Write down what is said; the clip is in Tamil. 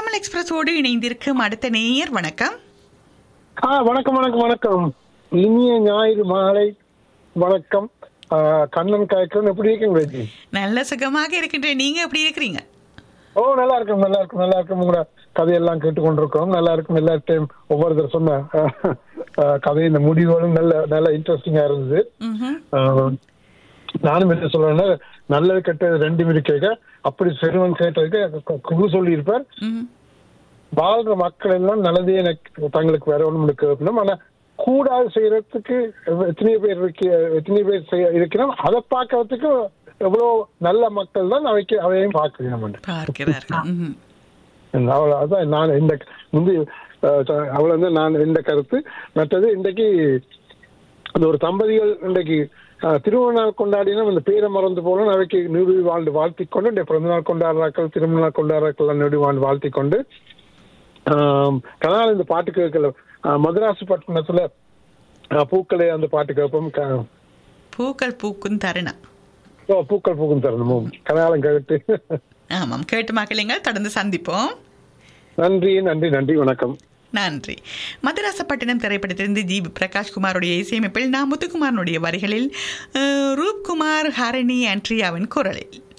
தமிழ் எக்ஸ்பிரஸோடு இணைந்திருக்கும் அடுத்த நேயர் வணக்கம் ஆ வணக்கம் வணக்கம் வணக்கம் இனிய ஞாயிறு மாலை வணக்கம் ஆ, கண்ணன் காய்க்கணும் எப்படி இருக்கீங்க ஜி நல்ல சுகமாக இருக்கின்றேன் நீங்க எப்படி இருக்கிறீங்க ஓ நல்லா இருக்கும் நல்லா இருக்கும் நல்லா இருக்கும் உங்களோட கதையெல்லாம் கேட்டு கொண்டிருக்கோம் நல்லா இருக்கும் எல்லா டைம் ஒவ்வொருத்தர் சொன்ன ஆ, ஆ, கதை இந்த முடிவுகளும் நல்ல நல்ல இன்ட்ரெஸ்டிங்கா இருந்தது ம்ஹும். ஆ, நானும் என்ன சொல்றேன்னா நல்லது கெட்டது ரெண்டு இருக்கேங்க அப்படி சிறுவன் கேட்டதுக்கு குரு சொல்லியிருப்பார் ம்ஹும். வாழ்ற மக்கள் எல்லாம் நல்லதே எனக்கு தங்களுக்கு வேற ஒண்ணும் கேட்கணும் ஆனா கூடாது செய்யறதுக்கு எத்தனை பேர் இருக்கு எத்தனை பேர் செய்ய இருக்கிறோம் அதை பார்க்கறதுக்கு எவ்வளவு நல்ல மக்கள் தான் அவைக்கு அவையும் பார்க்கணும் பார்க்கிறார்கள் ம்ஹும். அவ்வளவு அதான் நான் இந்த முந்தி அவ்வளவு வந்து நான் இந்த கருத்து மற்றது இன்றைக்கு அந்த ஒரு தம்பதிகள் இன்றைக்கு அஹ், திருமண நாள் கொண்டாடினா அந்த பேரை மறந்து போகணும் அவைக்கு நூறு வாழ்ந்து வாழ்த்திக் கொண்டு இந்த பிறந்த நாள் கொண்டாடுறாக்கள் திருமண நாள் கொண்டாடுறாக்கள் நூறு வாழ்ந்து வாழ்த்திக் கொண்டு ஆம், கனால் இந்த பாட்டு கேட்கல மதராசு பட்டணத்துல அஹ், பூக்களே அந்த பாட்டு கேட்போம் க- பூக்கள் பூக்கும் தருணம் ஓ, பூக்கள் பூக்கும் தரணும் கனாலம் கேட்டு ஆமாம் கேட்டு மக்களுங்கள் தொடர்ந்து சந்திப்போம் நன்றி நன்றி நன்றி வணக்கம் நன்றி மதராசப்பட்டினம் திரைப்படத்திலிருந்து ஜி பிரகாஷ்குமாருடைய இசையமைப்பில் நான் முத்துக்குமாரனுடைய வரிகளில் அஹ், ரூப்குமார் ஹரணி ஆண்ட்ரியாவின் குரலில்